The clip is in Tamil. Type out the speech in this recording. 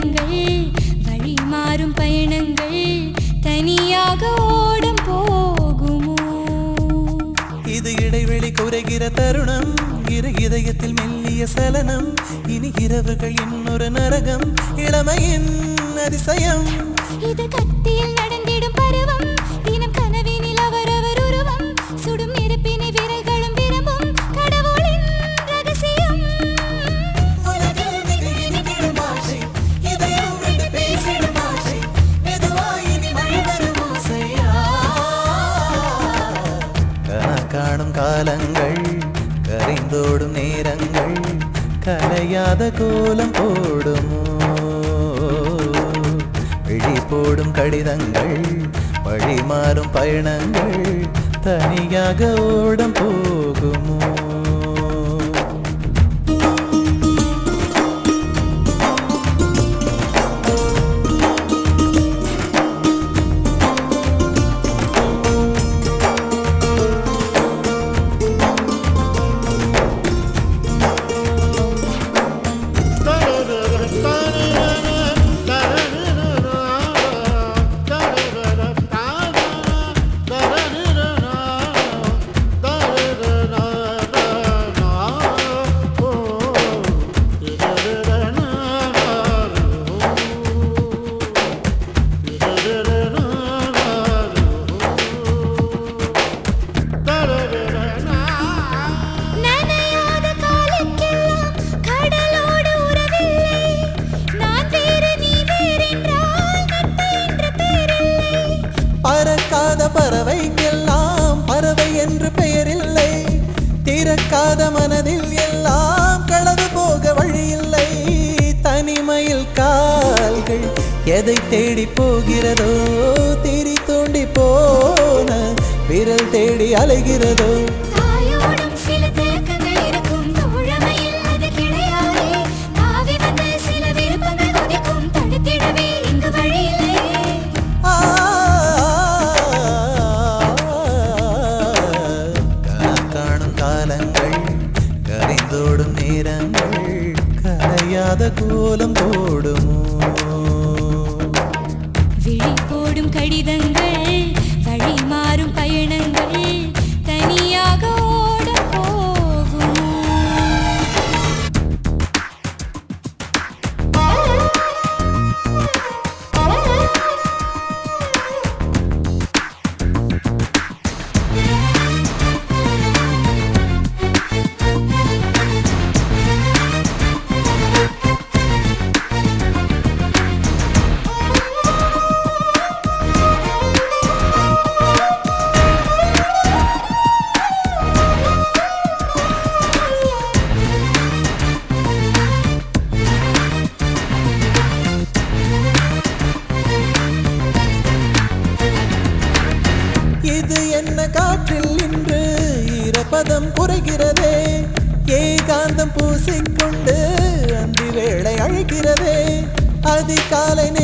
கடிதங்கள் வழி மாறும் பயணங்கள் தனியாக ஓடம் போகுமோ இது இடைவெளி குறைகிற தருணம் இரு இதயத்தில் மெல்லிய சலனம் இனி இரவுகள் இன்னொரு நரகம் இளமையின் அதிசயம் இது கத்தியில் நடந்திடும் பருவம் தினம் கனவினில் அவரவர் உருவம் சுடும் நெருப்பினை விரல்களும் விரும்பும் கடவுளின் ரகசியம் உலகில் மிக இனிக்கிடும் பாஷை, இதயம் ரெண்டு பேசிடும் பாஷை, மெதுவாய் இனி மழை வரும் ஓசையா. கனா காணும் காலங்கள் கரைந்தோடும் நேரங்கள் கலையாத கோலம் போடுமோ விழி போடும் கடிதங்கள் வழி மாறும் பயணங்கள் தனியாக ஓடம் போகுமோ நனையாத காலுக்கெல்லாம் கடலோடு உறவில்லை நான் வேறு நீ வேறென்றால் நட்பு என்ற பேரில்லை பறக்காத பறவைக்கெல்லாம் பறவை என்று பெயரில்லை திறக்காத மனதில் எல்லாம் களவு போக வழியில்லை தனிமையில் கால்கள் எதை தேடி போகிறதோ திரி தோண்டி போன விரல் தேடி அலைகிறதோ தாயோடும் சில தேக்கங்கள் இருக்கும் தோழமையில் அது கிடையாதே தாவி வந்து சில விருப்பங்கள் உதிக்கும் தடுத்திடவே இங்கு வழியில்லை ஆ, கனா காணும் காலங்கள் கரைந்தோடும் நேரங்கள் கரையாத கோலம் போடுமோ விழி போடும் கடிதங்கள் வழி மாறும் பயணங்கள் தனியாக ஓடப் போகுமோ இது என்ன காற்றில் இன்று ஈரப்பதம் குறைகிறதே ஏகாந்தம் பூசிக்கொண்டு அந்தி வேளை அழைக்கிறதே அதிகாலை